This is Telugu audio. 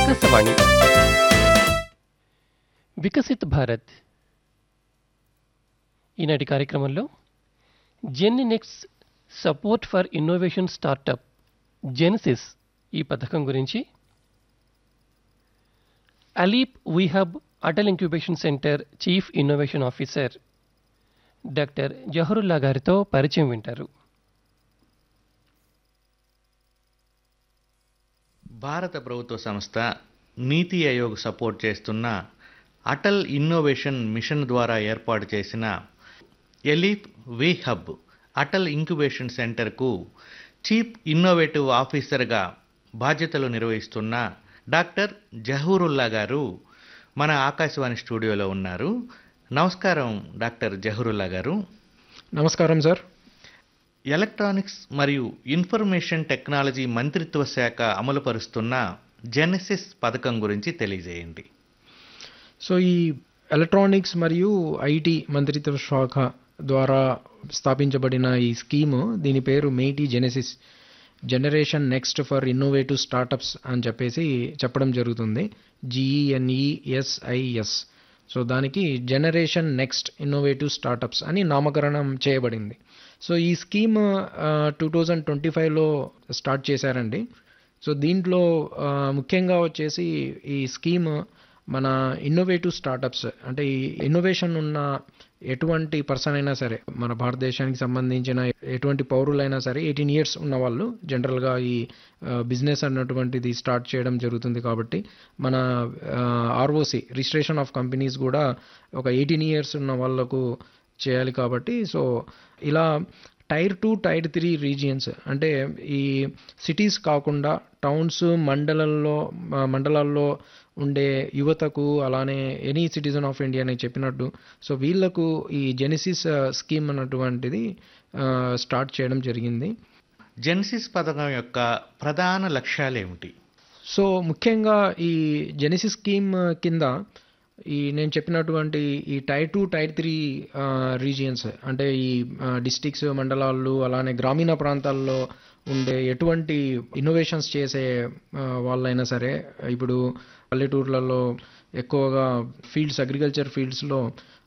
ఆకాశవాణి వికసిత్ భారత్ ఈనాటి కార్యక్రమంలో gen next support for innovation startup genesis ఈ పథకం గురించి అలీప్ వీహబ్ Atal incubation centre chief innovation officer doctor Zahurullah గారితో పరిచయం వింటారు భారత ప్రభుత్వ సంస్థ నీతి ఆయోగ్ సపోర్ట్ చేస్తున్న అటల్ ఇన్నోవేషన్ మిషన్ ద్వారా ఏర్పాటు చేసిన ఎలీప్ వి హబ్ అటల్ ఇంక్యుబేషన్ సెంటర్కు చీఫ్ ఇన్నోవేటివ్ ఆఫీసర్గా బాధ్యతలు నిర్వహిస్తున్న డాక్టర్ జహూరుల్లా గారు మన ఆకాశవాణి స్టూడియోలో ఉన్నారు నమస్కారం డాక్టర్ జహూరుల్లా గారు నమస్కారం సార్ ఎలక్ట్రానిక్స్ మరియు ఇన్ఫర్మేషన్ టెక్నాలజీ మంత్రిత్వ శాఖ అమలుపరుస్తున్న జెనెసిస్ పథకం గురించి తెలియజేయండి సో ఈ ఎలక్ట్రానిక్స్ మరియు ఐటీ మంత్రిత్వ శాఖ ద్వారా స్థాపించబడిన ఈ స్కీము దీని పేరు మేటీ Genesis generation next for innovative startups అని చెప్పేసి చెప్పడం జరుగుతుంది జిఈఎన్ఈఎస్ఐఎస్ సో దానికి జనరేషన్ నెక్స్ట్ ఇన్నోవేటివ్ స్టార్టప్స్ అని నామకరణం చేయబడింది సో ఈ స్కీమ్ టూ థౌజండ్ ట్వంటీ ఫైవ్లో స్టార్ట్ చేశారండి సో దీంట్లో ఆ, ముఖ్యంగా వచ్చేసి ఈ స్కీమ్ మన ఇన్నోవేటివ్ స్టార్టప్స్ అంటే ఈ ఇన్నోవేషన్ ఉన్న ఎటువంటి పర్సన్ అయినా సరే మన భారతదేశానికి సంబంధించిన ఎటువంటి పౌరులైనా సరే ఎయిటీన్ ఇయర్స్ ఉన్న వాళ్ళు జనరల్గా ఈ బిజినెస్ అన్నటువంటిది స్టార్ట్ చేయడం జరుగుతుంది కాబట్టి మన ఆర్ఓసి రిజిస్ట్రేషన్ ఆఫ్ కంపెనీస్ కూడా ఒక ఎయిటీన్ ఇయర్స్ ఉన్న వాళ్ళకు చేయాలి కాబట్టి సో ఇలా tier two tier three regions అంటే ఈ సిటీస్ కాకుండా టౌన్స్ మండలంలో ఆ, మండలాల్లో ఉండే యువతకు అలానే ఎనీ సిటిజన్ ఆఫ్ ఇండియా అని చెప్పినట్టు సో వీళ్ళకు ఈ జెనిసిస్ స్కీమ్ అన్నటువంటిది ఆ, స్టార్ట్ చేయడం జరిగింది జెనసిస్ పథకం యొక్క ప్రధాన లక్ష్యాలు ఏమిటి సో ముఖ్యంగా ఈ జెనిసిస్ స్కీమ్ కింద ఈ నేను చెప్పినటువంటి ఈ tier two tier three regions అంటే ఈ డిస్టిక్స్ మండలాలు అలానే గ్రామీణ ప్రాంతాల్లో ఉండే ఎటువంటి ఇన్నోవేషన్స్ చేసే ఆ, వాళ్ళైనా సరే ఇప్పుడు పల్లెటూర్లలో ఎక్కువగా ఫీల్డ్స్ అగ్రికల్చర్ ఫీల్డ్స్లో